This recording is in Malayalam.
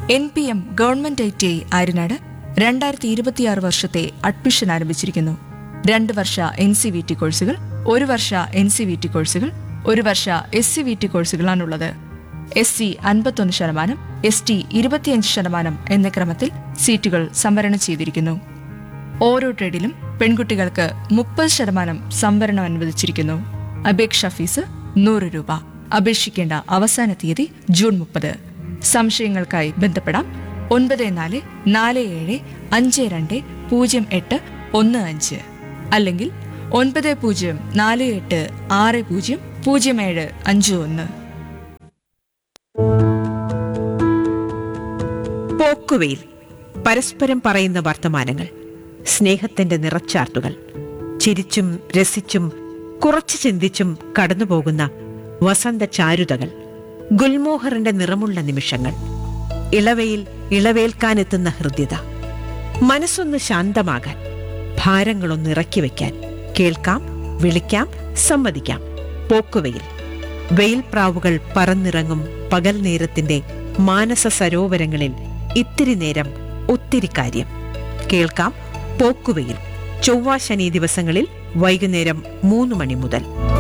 N P M government I T I Aryanad രണ്ടായിരത്തി ഇരുപത്തിയാറ് വർഷത്തെ അഡ്മിഷൻ ആരംഭിച്ചിരിക്കുന്നു രണ്ട് വർഷ എൻ സി വി ടി കോഴ്സുകൾ ഒരു വർഷ എൻ സി വി ടി കോഴ്സുകൾ ഒരു വർഷ എസ് സി വി ടി കോഴ്സുകളാണുള്ളത് എസ് സി അൻപത്തൊന്ന് ശതമാനം എസ് ടി ഇരുപത്തിയഞ്ച് ശതമാനം എന്ന ക്രമത്തിൽ സീറ്റുകൾ സംവരണം ചെയ്തിരിക്കുന്നു ഓരോ ട്രേഡിലും പെൺകുട്ടികൾക്ക് മുപ്പത് ശതമാനം സംവരണം അനുവദിച്ചിരിക്കുന്നു അപേക്ഷാ ഫീസ് നൂറ് രൂപ അപേക്ഷിക്കേണ്ട അവസാന തീയതി ജൂൺ മുപ്പത് സംശയങ്ങൾക്കായി ബന്ധപ്പെടാം ഒൻപത് നാല് നാല് ഏഴ് അഞ്ച് രണ്ട് പൂജ്യം എട്ട് ഒന്ന് അഞ്ച് അല്ലെങ്കിൽ ഒൻപത് പൂജ്യം നാല് എട്ട് ആറ് പൂജ്യം പൂജ്യം ഏഴ് അഞ്ച് ഒന്ന് പോക്കുവെയിൽ പരസ്പരം പറയുന്ന വർത്തമാനങ്ങൾ സ്നേഹത്തിന്റെ നിറച്ചാർത്തുകൾ ചിരിച്ചും രസിച്ചും കുറച്ച് ചിന്തിച്ചും കടന്നുപോകുന്ന വസന്ത ചാരുതകൾ ഗുൽമോഹറിന്റെ നിറമുള്ള നിമിഷങ്ങൾ ഇളവയിൽ ഇളവേൽക്കാനെത്തുന്ന ഹൃദ്യത മനസ്സൊന്ന് ശാന്തമാകാൻ ഭാരങ്ങളൊന്ന് ഇറക്കി വയ്ക്കാൻ കേൾക്കാം വിളിക്കാം സമ്മതിക്കാം പോക്കുവെയിൽ വെയിൽപ്രാവുകൾ പറന്നിറങ്ങും പകൽ നേരത്തിന്റെ മാനസ സരോവരങ്ങളിൽ ഇത്തിരി നേരം ഒത്തിരി കാര്യം കേൾക്കാം പോക്കുവെയിൽ ചൊവ്വ ശനി ദിവസങ്ങളിൽ വൈകുന്നേരം മൂന്ന് മണി മുതൽ